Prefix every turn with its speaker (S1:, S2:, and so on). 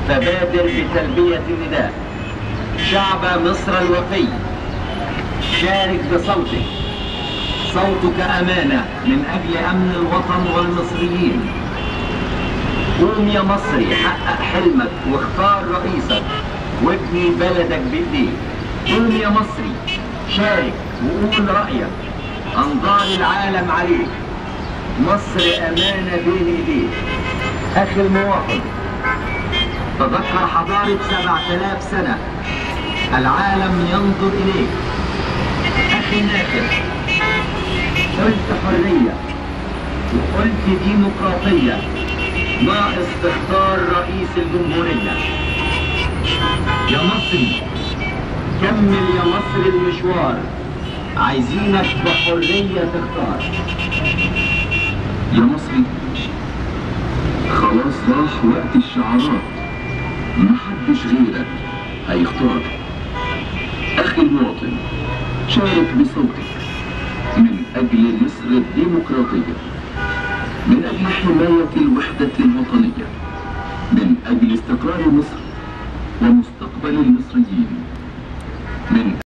S1: فبادر بتلبية النداء شعب مصر الوفي شارك بصوتك صوتك أمانة من أجل أمن الوطن والمصريين قوم يا مصري حقق حلمك واختار رئيسك وابني بلدك بإيديك قوم يا مصري شارك وقول رأيك أنظار العالم عليك مصر أمانة بين إيديك أخي المواطن تذكر حضارة سبعة آلاف سنة العالم ينظر إليك أخي الناخب قلت حرية وقلت ديمقراطية ناقص تختار رئيس الجمهورية يا مصري كمل يا مصر المشوار عايزينك بحرية تختار
S2: يا مصري خلاص راح وقت الشعارات محدش غيرك هيختار أخي المواطن شارك بصوتك من أجل مصر الديمقراطية من أجل حماية الوحدة الوطنية من أجل استقرار مصر ومستقبل المصريين من